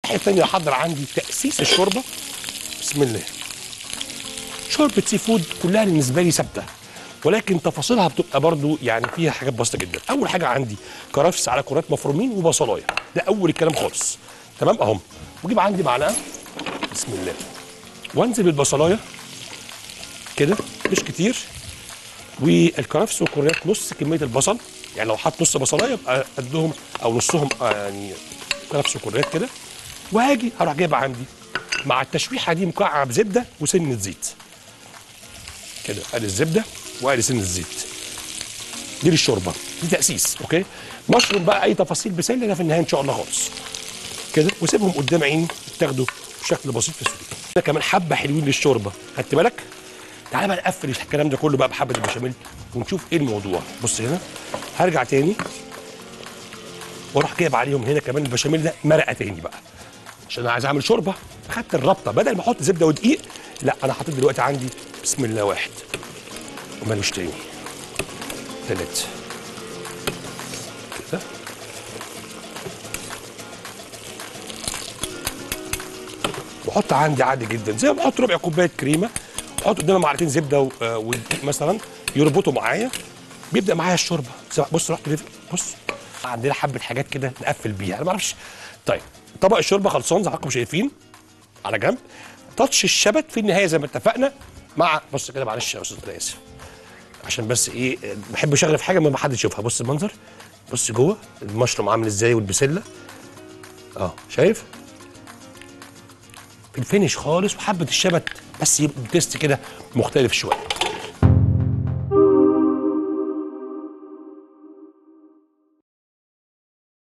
الناحيه الثانيه احضر عندي تاسيس الشوربه بسم الله شوربه سي فود كلها بالنسبه لي ثابته ولكن تفاصيلها بتبقى برضو يعني فيها حاجات بسيطه جدا اول حاجه عندي كرفس على كرات مفرومين وبصلايه ده اول الكلام خالص تمام اهم واجيب عندي معلقه بسم الله وانزل بالبصلايه كده مش كتير والكرفس والكرات نص كميه البصل يعني لو حط نص بصلايه يبقى قدهم او نصهم آه يعني كرفس وكرات كده وهاجي هروح جايب عندي مع التشويحه دي مكعب زبده وسنه زيت كده ادي الزبده وادي سن الزيت دي للشوربه دي تاسيس اوكي مشروم بقى اي تفاصيل بسله ده في النهايه ان شاء الله خالص كده وسيبهم قدام عيني يتاخدوا بشكل بسيط في السوق ده كمان حبه حلوين للشوربه خدت بالك تعالى بقى نقفل الكلام ده كله بقى بحبه البشاميل ونشوف ايه الموضوع بص هنا هرجع تاني واروح جايب عليهم هنا كمان البشاميل ده مرقه تاني بقى عشان انا عايز اعمل شوربه اخدت الربطه بدل ما احط زبده ودقيق لا انا حطيت دلوقتي عندي بسم الله واحد ومالوش تاني تلات كده واحط عندي عادي جدا زي ما بحط ربع كوبايه كريمه احط قدامي معلقتين زبده و- آه، ودقيق مثلا يربطوا معايا بيبدا معايا الشوربه زي- بص رحت لف- بص عندنا حبه حاجات كده نقفل بيها انا ما اعرفش طيب طبق الشوربه خلصان زي ما حضراتكم شايفين على جنب تاتش الشبت في النهايه زي ما اتفقنا مع بص كده معلش يا استاذ انا اسف عشان بس ايه بحب اشغل في حاجه ما حد يشوفها بص المنظر بص جوه المشروم عامل ازاي والبسله اه شايف في الفينش خالص وحبه الشبت بس يبقى تيست كده مختلف شويه